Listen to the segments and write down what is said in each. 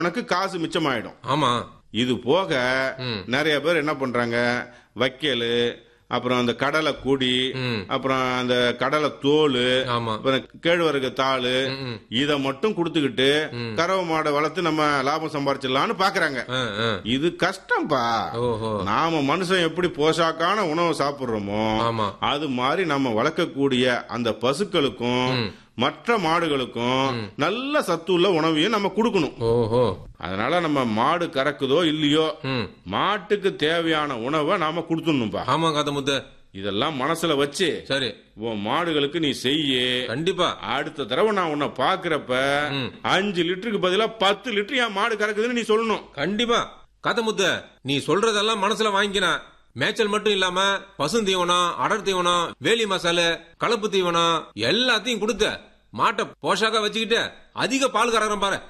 உனக்கு காசு மிச்சமாயிடும் ஆமா இது போக ம். நிறைய பேர் என்ன பண்றாங்க வைக்கல் அப்புறம் அந்த கடலை கொடி ம். அப்புறம் அந்த கடலை தோல் ஆமா அப்புறம் கேழ்வரகு தாள் ம். இத மட்டும் கொடுத்துக்கிட்டு கறவை மாடை வளர்த்து நம்ம லாபம் சம்பாரிச்சிடலாம்னு பாக்குறாங்க ஆ, ஆ. இது கஷ்டம்பா ஓஹோ நாம மனுஷன் எப்படி போஷாக்கான உணவு சாப்பிடுறோமோ ஆமா அது மாதிரி நம்ம வளர்க்கக்கூடிய அந்த பசுக்களுக்கும் மற்ற மாடுகளுக்கும் நல்ல சத்துள்ள உணவையும் நம்ம கொடுக்கணும் ஓஹோ அதனால நம்ம மாடு கறக்குதோ இல்லையோ ம் மாட்டுக்கு தேவையான உணவை நாம கொடுத்துடணும்பா ஆமா காத்த முத்து இதெல்லாம் மனசுல வச்சு சரி உன் மாடுகளுக்கு நீ செய்ய கண்டிப்பா அடுத்த தடவை நான் உன்னை பாக்குறப்ப ம். அஞ்சு லிட்டருக்கு பதிலா பத்து லிட்டர் என் மாடு கறக்குதுன்னு நீ சொல்லணும் கண்டிப்பா காத்த முத்து நீ சொல்றதெல்லாம் மனசுல வாங்கிக்கிறேன் மேய்ச்சல் மட்டும் இல்லாம பசும் தீவனம் அடர் தீவனம் வேலி மசாலு கலப்பு தீவனம் எல்லாத்தையும் கொடுத்த மாட்டை போஷாக்கா வச்சுக்கிட்டு அதிக பால் கறக்குறேன் பாரு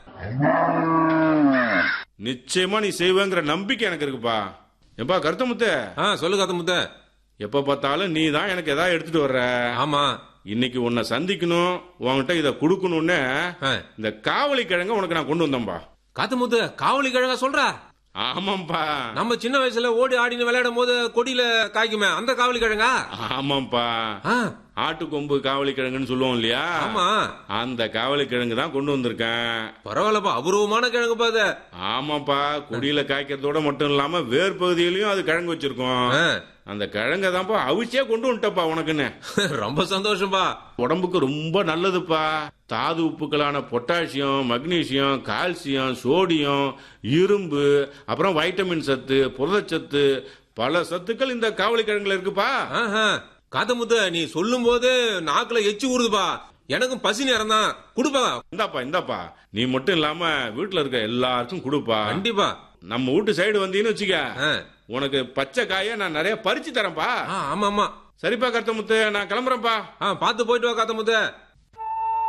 நிச்சயமா நீ செய்வேங்கிற நம்பிக்கை எனக்கு இருக்குப்பா எப்பா கருத்தமுத்த ஆ சொல்லு காத்த முத்து எப்ப பார்த்தாலும் நீ தான் எனக்கு ஏதாவது எடுத்துட்டு வர்ற ஆமா இன்னைக்கு உன்னை சந்திக்கணும் உன்கிட்ட இதை கொடுக்கணும்னு ஆ. இந்த காவலி கிழங்க உனக்கு நான் கொண்டு வந்தேன்பா காத்த முத்து காவலி கிழங்கா சொல்ற ஆமாம்பா நம்ம சின்ன வயசுல ஓடி ஆடின்னு விளையாடும் போது கொடியில காய்க்குமே அந்த காவலி கிழங்கா ஆமாம்பா ஆ, ஆட்டுக்கொம்பு காவலி கிழங்குன்னு சொல்லுவோம் இல்லையா ஆமா அந்த காவலி கிழங்கு தான் கொண்டு வந்திருக்கேன் பரவாயில்லப்பா அபூர்வமான கிழங்கு பாது ஆமாப்பா கொடியில காய்க்கிறதோட மட்டும் இல்லாம வேர் பகுதியிலயும் அது கிழங்கு வச்சிருக்கோம் அந்த கிழங்க தான்ப்பா அவிச்சே கொண்டு வந்துட்டப்பா உனக்குன்னு ரொம்ப சந்தோஷம்பா உடம்புக்கு ரொம்ப நல்லதுப்பா தாது உப்புக்களான பொட்டாசியம் மக்னீசியம் கால்சியம் சோடியம் இரும்பு அப்புறம் வைட்டமின் சத்து புரதச்சத்து பல சத்துக்கள் இந்த காவலி கிழங்குல இருக்குப்பா ஆஹா. காத்த முத்து நீ சொல்லும் போது நாக்குல எச்சி ஊறுதுப்பா எனக்கும் பசி நேரம் தான் கொடுப்பா இந்தாப்பா இந்தாப்பா நீ மட்டும் இல்லாம வீட்டுல இருக்க எல்லாருக்கும் கொடுப்பா கண்டிப்பா நம்ம வீட்டு சைடு வந்தீங்கன்னு வச்சுக்க ஆ. உனக்கு பச்சை காய நான் நிறைய பறிச்சு தரேன்ப்பா ஆ, ஆமா ஆமா சரிப்பா கருத்தமுத்து நான் கிளம்புறேன்ப்பா ஆ பாத்து போயிட்டு வா காத்த முத்து